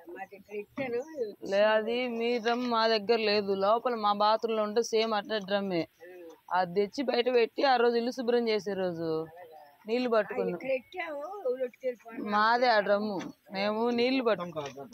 మాది ఇక్కడ ఇచ్చాను లే అది మీ డ్రమ్ మా దగ్గర లేదు లోపల మా బాత్రూంలో ఉంటే సేమ్ అట్లా డ్రమ్మే అది తెచ్చి బయట పెట్టి ఆ రోజు ఇల్లు శుభ్రం చేసే రోజు నీళ్లు పట్టుకున్నాం ఇక్కడ ఇచ్చాము ఊరొట్టుకెళ్ళిపోండి మాదే ఆ డ్రమ్ము మేము నీళ్లు పట్టు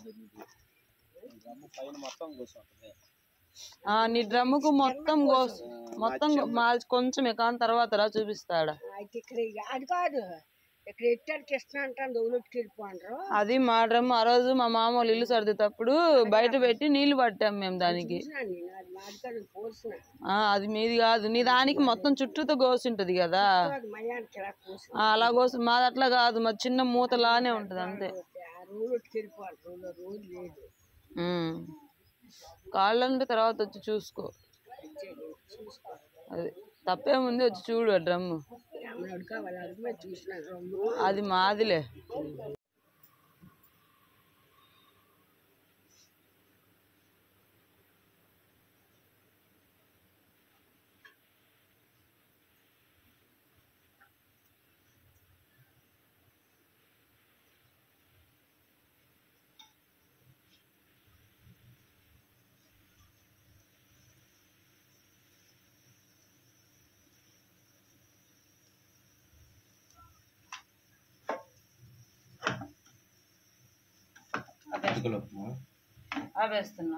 ఆ, నీ డ్రమ్ముకు మొత్తం కోస్ మొత్తం మా కొంచెమే కానీ తర్వాత రా చూపిస్తాడా అయితే ఇక్కడ ఇక- అది కాదు ఇక్కడ ఇచ్చారు కృష్ణ అంటాను ఊరొట్టుకెళ్ళిపోండ్రు అది మా డ్రమ్ ఆ రోజు మా మామ వాళ్ళు ఇల్లు సర్దేటప్పుడు బయట పెట్టి నీళ్లు పట్టాం మేము దానికి చూసినాను నేను అది మాది కాదు పోసిన ఆ, అది మీది కాదు నీ దానికి మొత్తం చుట్టూతో గోసి ఉంటది కదా అది మయానికి ఇలా పోసిన ఆ, అలా కోసి మాది అట్లా కాదు మా చిన్న మూతలానే ఉంటది అంతే ఆ ఊరొట్టుకెళ్ళిపోవాలి రోజు రోజు లేదు ఉమ్. కాళ్ళంటే తర్వాత వచ్చి చూసుకో చూసుకో అది తప్పేముంది వచ్చి చూడు ఆ డ్రమ్ము అమ్మడు కావాలి అది మీద చూసిన రొమ్ము అది మాదిలే ఆపేస్తున్నా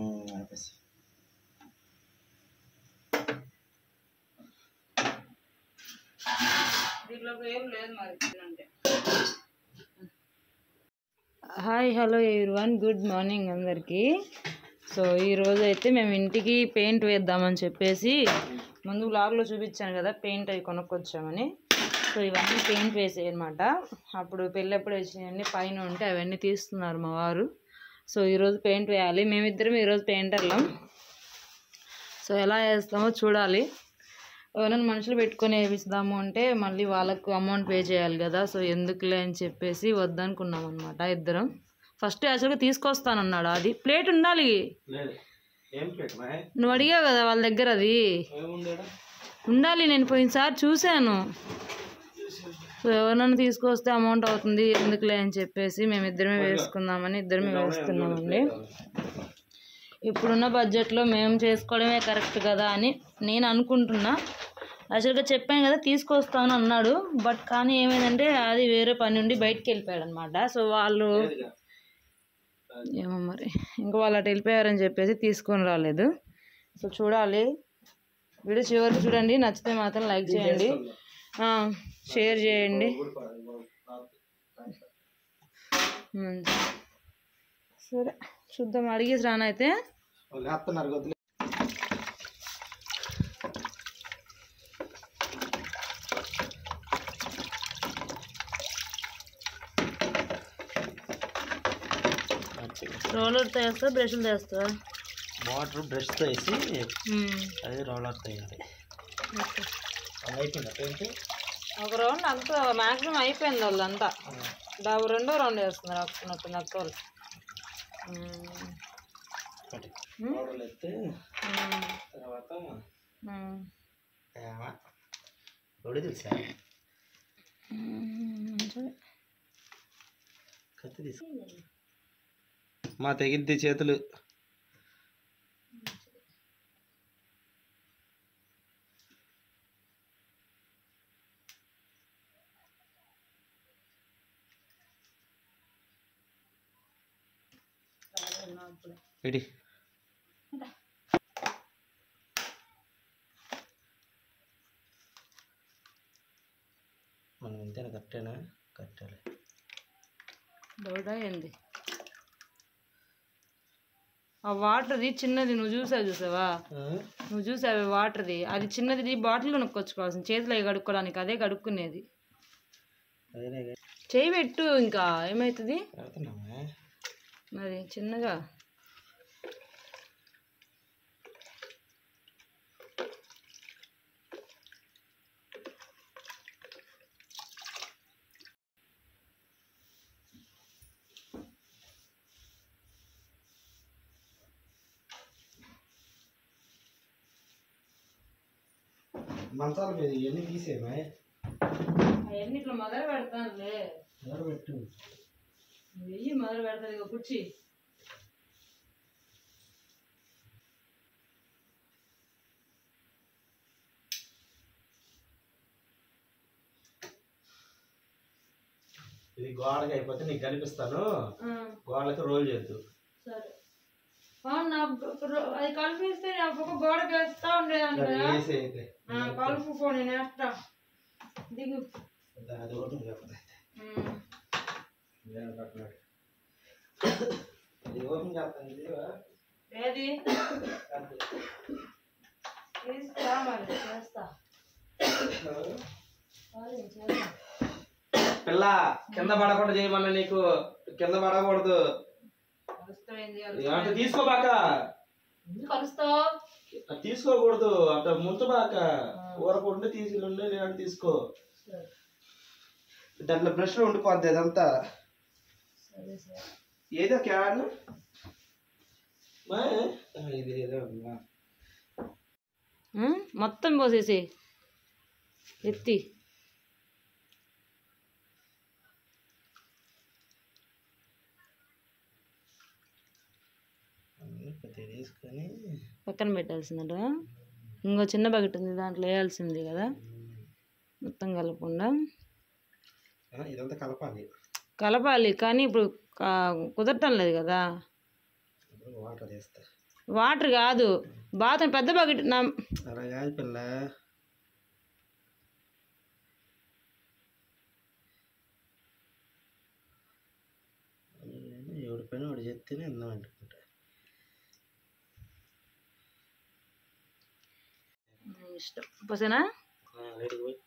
hi hello one good morning అందరికీ సో ఈ రోజు అయితే మేము ఇంటికి పెయింట్ వేద్దామని చెప్పేసి ముందు బ్లాగ్లో చూపించాను కదా పెయింట్ అవి కొనుక్కొచ్చామని సో ఇవన్నీ పెయింట్ వేసాయి అనమాట అప్పుడు పెళ్ళప్పుడు వచ్చినవన్నీ పైన ఉంటే అవన్నీ తీస్తున్నారు మా వారు సో ఈరోజు పెయింట్ వేయాలి మేమిద్దరం ఈరోజు పెయింటర్లం సో ఎలా వేస్తామో చూడాలి ఎవరైనా మనుషులు పెట్టుకొని వేపిస్తాము అంటే మళ్ళీ వాళ్ళకు అమౌంట్ పే చేయాలి కదా సో ఎందుకులే అని చెప్పేసి వద్దనుకున్నాం అనమాట ఇద్దరం ఫస్ట్ యాక్చువల్గా తీసుకొస్తానన్నాడు అది ప్లేట్ ఉండాలి నువ్వు అడిగావు కదా వాళ్ళ దగ్గర అది ఉండాలి నేను పోయినసారి చూశాను సో ఎవరినైనా తీసుకొస్తే అమౌంట్ అవుతుంది ఎందుకులే అని చెప్పేసి మేము ఇద్దరమే వేసుకుందామని ఇద్దరమే వేస్తున్నామండి ఇప్పుడున్న బడ్జెట్లో మేము చేసుకోవడమే కరెక్ట్ కదా అని నేను అనుకుంటున్నా యాక్చువల్గా చెప్పాను కదా తీసుకొస్తాను అన్నాడు బట్ కానీ ఏమైందంటే అది వేరే పని నుండి బయటికి వెళ్ళిపోయాడు అనమాట సో వాళ్ళు ఏమో మరి ఇంకా వాళ్ళు అటు వెళ్ళిపోయారని చెప్పేసి తీసుకొని రాలేదు సో చూడాలి వీడియో చివరికి చూడండి నచ్చితే మాత్రం లైక్ చేయండి ఆ, షేర్ చేయండి ఉమ్. సరే చూద్దాం అడిగేసి రానైతే రోలర్ తెస్తా బ్రష్లు తెస్తా వాటర్ బ్రష్తో వేసి అది రోలర్ తయారు అది అయిపోయిందా పెయింట్ ఒక రౌండ్ అంతా మ్యాక్సిమం అయిపోయింది వాళ్ళంతా డబ్బు రెండో రౌండ్ వేస్తున్నారు అక్కున్నట్టు నక్కలు ఒకటి రోలర్ ఎత్తే తర్వాత తేమ ఎవడు తెలుసా కత్తి తీసు మా తెగిద్ది చేతులు రెడీ మనం ఇంతేనా కట్టేనా కట్టాలి బోర్డా ఏంది ఆ వాటర్ది చిన్నది నువ్వు చూసావు చూసావా నువ్వు చూసావు వాటర్ది అది చిన్నది బాటిల్ కొనుక్కొచ్చుకోవాల్సింది చేతిలో అవి కడుక్కోవడానికి అదే కడుక్కునేది అదేనే చేయి పెట్టు ఇంకా ఏమవుతుంది కడుతున్నామా మరి చిన్నగా మంచాల మీద ఇవన్నీ తీసేమా అవన్నీ ఇట్లా మొదలు పెడతానులే ఎవరు పెట్టు వెయ్యి మొదలు పెడతాది ఇక కుర్చీ ఇది గోడకి అయిపోతే నీకు కనిపిస్తాను ఆ, గోడలకి రోల్ చేద్దు సరే అవును నా రో- అది కలిపిస్తే నా ఒక గోడకి వేస్తా ఉండేదాన్ని కదా వేసి అయితే ఆ, కలుపుకో నేను వేస్తా దిగు అది ఒకటి ఉంది కాకపోతే. ఉమ్. నేను పక్కనాడు. ఇది ఓపెన్ చేస్తాను ఇది ఏది తీసుకురా మరి చేస్తా సరే, చేస్తా. పిల్ల కింద పడకుండా చేయమన్నా నీకు కింద పడకూడదు కలుస్తావు ఏంది అంటే తీసుకోబాక ఎందుకు కలుస్తావు తీసుకోకూడదు అట్లా ముంచబాక ఊరకుంటే తీసుకుంటే నేను తీసుకో సరే దాంట్లో బ్రష్లో ఉండిపోద్ది అదంతా సరే సరే ఏదో క్యాన్ ఇది ఏదో ఉందా? ఉమ్, మొత్తం పోసేసి ఎత్తి అన్నీ కొద్దిగా తీసుకొని పక్కన పెట్టాల్సిందట ఇంకో చిన్న బకెట్ ఉంది దాంట్లో వేయాల్సింది కదా మొత్తం కలపకుండా ఆ, ఇదంతా కలపాలి కలపాలి కానీ ఇప్పుడు కా- కుదరటం లేదు కదా ఇప్పుడు వాటర్ వేస్తా వాటర్ కాదు బాత్రూమ్ పెద్ద బకెట్ నా అలా కాదు పిల్ల ఎవడి పైన వాడు చెప్తేనే అందాం అనుకుంటా ఇష్టం పోసేనా లేడికి పోయి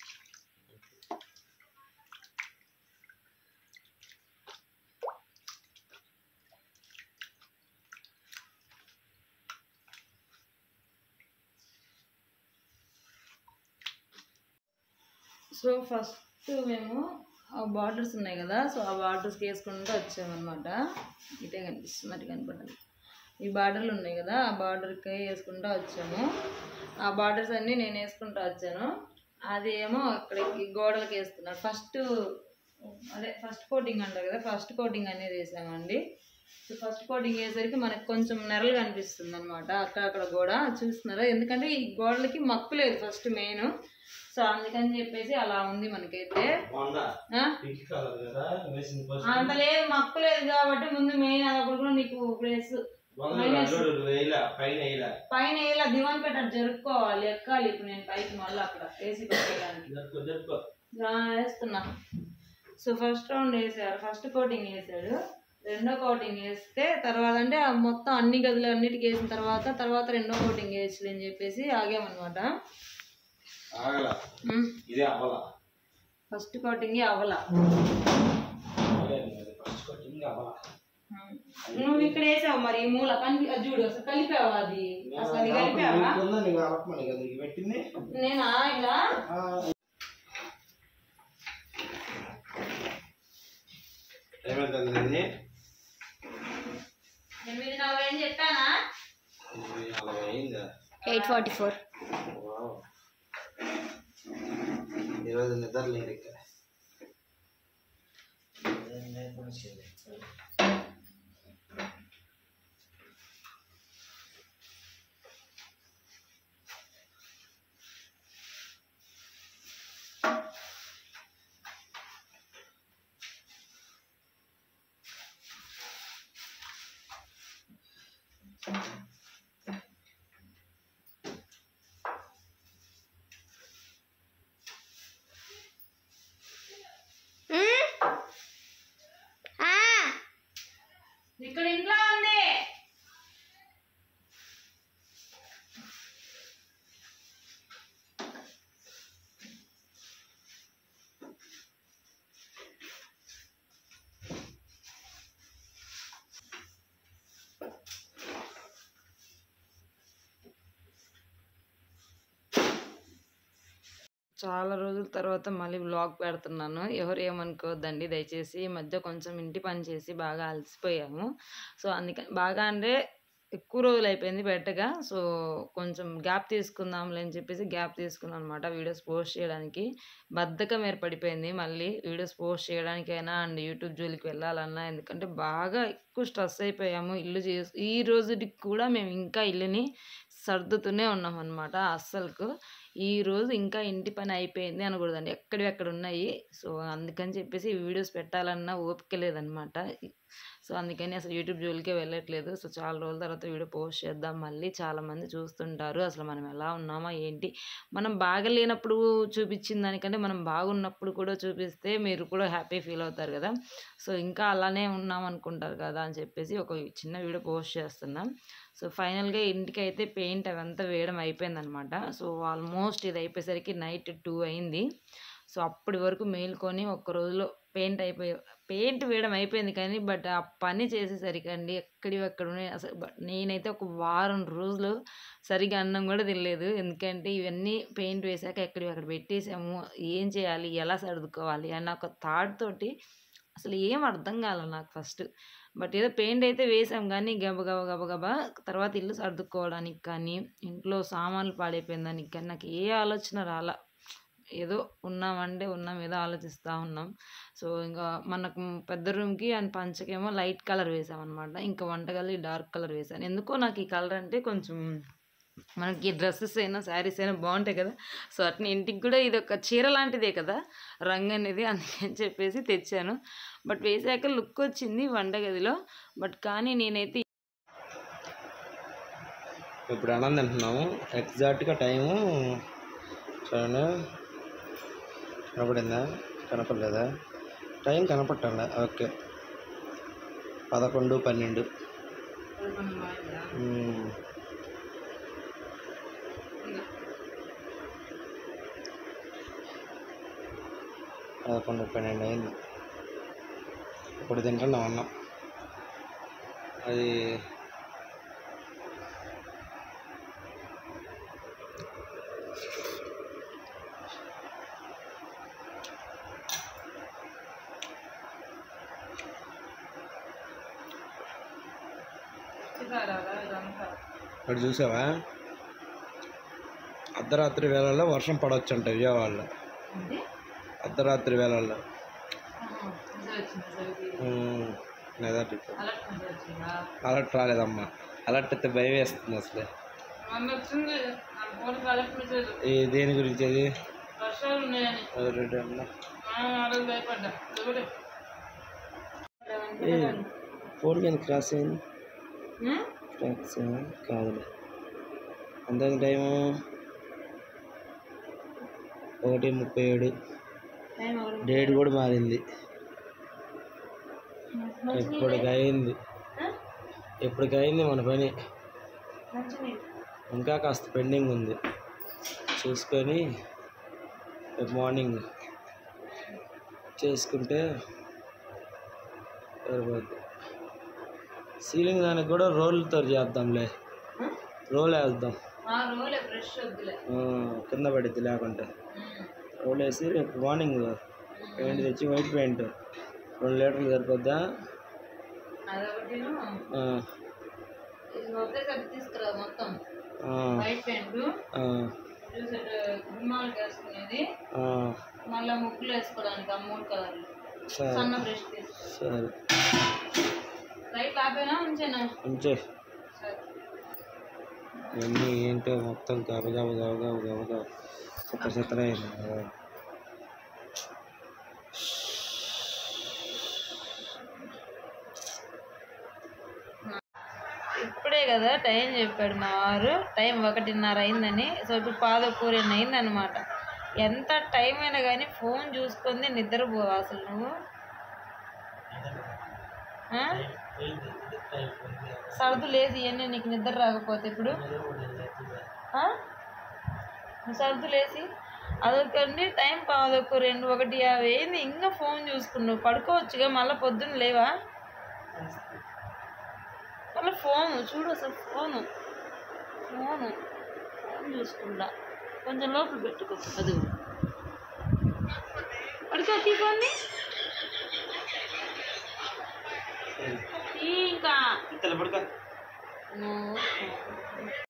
సో ఫస్ట్ మేము ఆ బార్డర్స్ ఉన్నాయి కదా సో ఆ బార్డర్స్కి వేసుకుంటూ వచ్చామన్నమాట ఇటే కనిపిస్తుంది అటు కనపడాలి ఈ బార్డర్లు ఉన్నాయి కదా ఆ బార్డర్కి వేసుకుంటూ వచ్చాము ఆ బార్డర్స్ అన్నీ నేను వేసుకుంటూ వచ్చాను అది ఏమో అక్కడికి గోడలకి వేస్తున్నాను ఫస్ట్ అదే ఫస్ట్ కోటింగ్ అంటారు కదా ఫస్ట్ కోటింగ్ అనేది వేసామండి సో ఫస్ట్ కోటింగ్ వేసరికి మనకు కొంచెం నెరలు కనిపిస్తుంది అనమాట అక్కడక్కడ కూడా చూస్తున్నారా ఎందుకంటే ఈ గోడలకి మక్కు లేదు ఫస్ట్ మెయిన్ సో అందుకని చెప్పేసి అలా ఉంది మనకైతే మొన్న ఆ? పింక్ కలర్ కదా వేసింది ఫస్ట్ అంత లేదు మక్కు లేదు కాబట్టి ముందు మెయిన్ అదొకటి కూడా నీకు ప్లేస్ వేయలే పైన వేయలే పైన ఇలా దివాన్ పెట్ట జరుపుకోవాలి ఎక్కాలి ఇప్పుడు నేను పైకి మళ్ళీ అక్కడ ఏసీ పెట్టేయడానికి జరుపుకో జరుపుకో ఇలా వేస్తున్నా సో ఫస్ట్ రౌండ్ వేసాడు ఫస్ట్ కోటింగ్ వేసాడు రెండో కోటింగ్ వేస్తే తర్వాత అంటే ఆ మొత్తం అన్ని గదులు అన్నిటికి వేసిన తర్వాత తర్వాత రెండో కోటింగ్ వేసి అని చెప్పేసి ఆగామన్నమాట ఆగల ఇదే అవ్వాల ఫస్ట్ కోటింగ్ అవల ఫస్ట్ కొట్టింది అవ్వాల నువ్వు ఇక్కడ వేసావు మరి ఈ మూల కని అది చూడు అసలు కలిపావా అది అసలు అది కలిపావా నీకు కలపమని కదా నీకు పెట్టింది నేనా ఇలా ఆ, ఏమైందండి అది ఎనిమిది నలభై అని చెప్పానా ఇది అలా అయిందా ఎయిట్ ఫార్టీ ఫోర్ వావ్. ఈరోజు నిద్ర లేదు ఇక్కడ ఇక్కడ ఇంట్లో ఉంది చాలా రోజుల తర్వాత మళ్ళీ వ్లాగ్ పెడుతున్నాను ఎవరు ఏమనుకోవద్దండి దయచేసి ఈ మధ్య కొంచెం ఇంటి పని చేసి బాగా అలసిపోయాము సో అందుకని బాగా అంటే ఎక్కువ రోజులు అయిపోయింది పెట్టగా సో కొంచెం గ్యాప్ తీసుకుందాంలే అని చెప్పేసి గ్యాప్ తీసుకున్నాను అనమాట వీడియోస్ పోస్ట్ చేయడానికి బద్ధకం ఏర్పడిపోయింది మళ్ళీ వీడియోస్ పోస్ట్ చేయడానికైనా అండ్ యూట్యూబ్ జోలికి వెళ్ళాలన్నా ఎందుకంటే బాగా ఎక్కువ స్ట్రెస్ అయిపోయాము ఇల్లు చేసి ఈ రోజుకి కూడా మేము ఇంకా ఇల్లుని సర్దుతూనే ఉన్నాం అనమాట అస్సలకు ఈ రోజు ఇంకా ఇంటి పని అయిపోయింది అనకూడదండి ఎక్కడివి అక్కడ ఉన్నాయి సో అందుకని చెప్పేసి ఈ వీడియోస్ పెట్టాలన్నా ఓపిక లేదనమాట సో అందుకని అసలు యూట్యూబ్ జోలికే వెళ్ళట్లేదు సో చాలా రోజుల తర్వాత వీడియో పోస్ట్ చేద్దాం మళ్ళీ చాలామంది చూస్తుంటారు అసలు మనం ఎలా ఉన్నామా ఏంటి మనం బాగలేనప్పుడు చూపించిన దానికంటే మనం బాగున్నప్పుడు కూడా చూపిస్తే మీరు కూడా హ్యాపీ ఫీల్ అవుతారు కదా సో ఇంకా అలానే ఉన్నాం అనుకుంటారు కదా అని చెప్పేసి ఒక చిన్న వీడియో పోస్ట్ చేస్తున్నాం సో ఫైనల్గా ఇంటికి అయితే పెయింట్ అవంతా వేయడం అయిపోయిందనమాట సో ఆల్మోస్ట్ ఇది అయిపోయేసరికి నైట్ టూ అయింది సో అప్పటి వరకు మేల్కొని ఒక్క రోజులో పెయింట్ అయిపోయి పెయింట్ వేయడం అయిపోయింది కానీ బట్ ఆ పని చేసేసరికి అండి ఎక్కడి అక్కడ ఉన్నాయి అసలు బ- నేనైతే ఒక వారం రోజులు సరిగా అన్నం కూడా తినలేదు ఎందుకంటే ఇవన్నీ పెయింట్ వేసాక ఎక్కడివి అక్కడ పెట్టేసాము ఏం చేయాలి ఎలా సర్దుకోవాలి అన్న ఒక థాట్ తోటి అసలు ఏం అర్థం కాల నాకు ఫస్ట్ బట్ ఏదో పెయింట్ అయితే వేసాం కానీ గబ గబ గబ గబ తర్వాత ఇల్లు సర్దుకోవడానికి కానీ ఇంట్లో సామాన్లు పాడైపోయిన దానికి కానీ నాకు ఏ ఆలోచన రాలా ఏదో ఉన్నామంటే ఉన్నాం ఏదో ఆలోచిస్తూ ఉన్నాం సో ఇంకా మనకు పెద్ద రూమ్కి అండ్ పంచకేమో లైట్ కలర్ వేసామన్నమాట ఇంకా వంటగది డార్క్ కలర్ వేసాను ఎందుకో నాకు ఈ కలర్ అంటే కొంచెం మనకి డ్రెస్సెస్ అయినా శారీస్ అయినా బాగుంటాయి కదా సో అట్నే ఇంటికి కూడా ఇది ఒక చీర లాంటిదే కదా రంగు అనేది అందుకని చెప్పేసి తెచ్చాను బట్ వేసాక లుక్ వచ్చింది వంటగదిలో బట్ కానీ నేనైతే ఇప్పుడు అన్నం తింటున్నాము ఎగ్జాక్ట్గా టైము చూడండి కనపడిందా కనపడలేదా టైం కనపట్టాల ఓకే పదకొండు పన్నెండు మ్మ్. పదకొండు పన్నెండు అయింది ఇప్పుడు తింటున్నాం అన్నం అది ఇక్కడ చూసావా అర్ధరాత్రి వేళల్లో వర్షం పడవచ్చు అంట విజయవాడలో అర్ధరాత్రి వేళల్లో ఉమ్, అలర్ట్ అలర్ట్ రాలేదమ్మా అలర్ట్ అయితే భయం వేస్తుంది అసలే మమ్మీ వచ్చింది నా ఫోన్ కలెక్ట్ మెసేజ్ ఈ దేని గురించి అది వర్షాలు ఉన్నాయని ఎవరు అన్నా? ఆ, ఆ రోజు భయపడ్డా ఒకటి ఏ ఫోన్ మీద క్రాస్ అయింది ఉం? క్రాస్ కాదులే ఎంత టైము ఒకటి ముప్పై ఏడు టైం ఒకటి డేట్ కూడా మారింది ఎప్పటికి అయింది ఆ? ఎప్పటికి అయింది మన పని మంచినీళ్ళు ఇంకా కాస్త పెండింగ్ ఉంది చూసుకొని రేపు మార్నింగ్ చేసుకుంటే సరిపోద్ది సీలింగ్ దానికి కూడా రోల్తో చేద్దాంలే ఆ? రోల్ వేద్దాం ఆ రోలే ఫ్రెష్ వద్దులే ఆ, కింద పడిద్ది లేకుంటే రోల్ వేసి రేపు మార్నింగ్ పెయింట్ తెచ్చి వైట్ పెయింట్ రెండు లీటర్లు సరిపోద్దా అదొకటి ఆ, ఇది ఒకేసారి తీసుకురా మొత్తం ఆ, వైట్ పెయింట్ ఆ, గుమ్మాలకు వేసుకునేది ఆ, మళ్ళీ ముగ్గులు వేసుకోవడానికి ఆ మూడు కలర్లు సరే సన్న బ్రష్ తీసుకో సరే లైట్ ఆపేనా ఉంచేనా ఉంచే సరే ఇవన్నీ ఏంటో మొత్తం గబ గబ గబ గబ గబ గబ చెత్త చెత్తనే ఇప్పుడే కదా టైం చెప్పాడు మా వారు టైం ఒకటిన్నర అయిందని సో ఇప్పుడు పాదకూర అయిందనమాట ఎంత టైం అయినా కానీ ఫోన్ చూసుకుంది నిద్రపోవా అసలు నువ్వు ఆ? సర్దు లేదు ఇవన్నీ నీకు నిద్ర రాకపోతే ఇప్పుడు ఆ? నువ్వు సర్దు లేసి అదొకండి టైం పాదొక్క రెండు ఒకటి యాభై అయింది ఇంకా ఫోన్ చూసుకున్నావు పడుకోవచ్చుగా మళ్ళీ పొద్దున్న లేవా మళ్ళీ ఫోను చూడు అసలు ఫోను ఫోను ఫోన్ చూసుకుంటా కొంచెం లోపల పెట్టుకో అది పడుకో తీసుకోండి ఇంకా నువ్వు